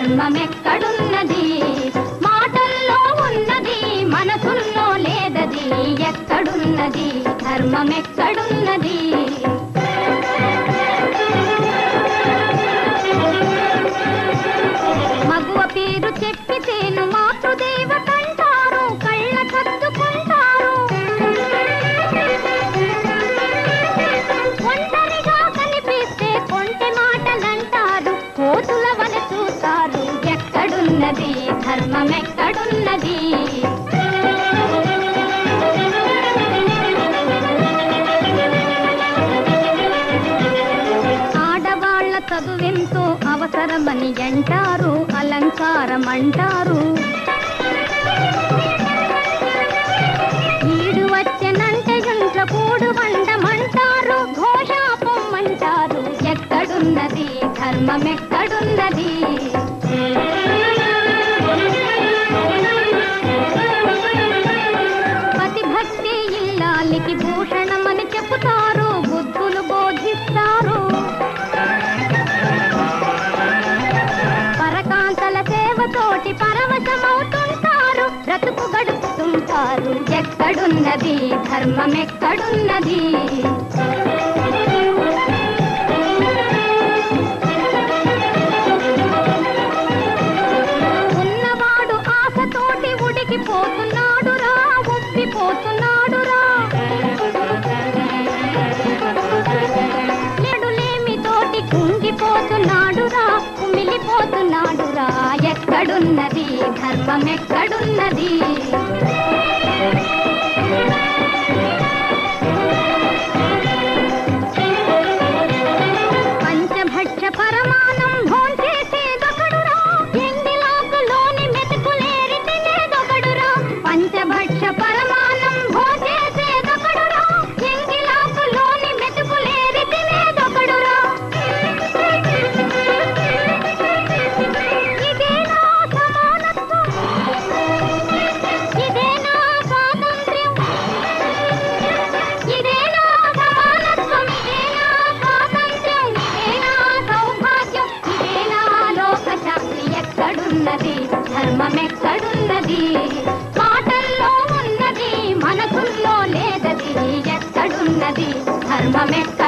ధర్మమెక్కడున్నది మాటల్లో ఉన్నది మనసుల్లో లేదది ఎక్కడున్నది ధర్మమెక్కడున్నది మగువ పేరు చెప్పితేను మాతృదేవతంటారు కళ్ళ కత్తుకుంటారు ఒంటరిగా కనిపిస్తే కొంటె మాటలంటారు కోతుల వల చూస్తారు ఎక్కడున్నది ధర్మం ఎక్కడున్నది ఆడవాళ్ల చదువెంతో అవసరమని అంటారు అలంకారం అంటారు ఈడు వచ్చెనంటే ఇంట్లో కూడు వండమంటారు ఘోషాపమ్మంటారు ఎక్కడున్నది ధర్మం ఎక్కడున్నది పతి భక్తి ఇల్లాలికి భూషణమని చెబుతారు బుద్ధులు బోధిస్తారు పరకాంతల సేవతోటి పరవశమవుతుంటారు బ్రతుకు గడుపుతుంటారు ఎక్కడున్నది ధర్మం ఎక్కడున్నది ఉన్నవాడు ఆశతోటి ఉడికిపోతున్నాడురా ఉబ్బిపోతున్నాడురా లేడులేమి తోటి కుంగిపోతున్నాడురా కుమిలిపోతున్నాడురా ఎక్కడున్నది ధర్మం ఎక్కడున్నది పంచభక్ష పరమానం భోంచేసేదొకడురా ఎంగిలాకులోని మెతుకులేరి తినేదొకడురా పంచభక్ష పరమానం భోంచేసేదొకడురా ఎంగిలాకులోని మెతుకులేరి తినేదొకడురా ఇదేనా సమానత్వం ఇదేనా స్వాతంత్ర్యం ఇదేనా సమానత్వం ఇదేనా స్వాతంత్ర్యం ఇదేనా సౌభాగ్యం ఇదేనా లోకశాంతి ఎక్కడున్నది ధర్మం ఎక్కడున్నది మాటల్లో ఉన్నది మనసుల్లో లేదది ఎక్కడున్నది ధర్మం ఎక్కడ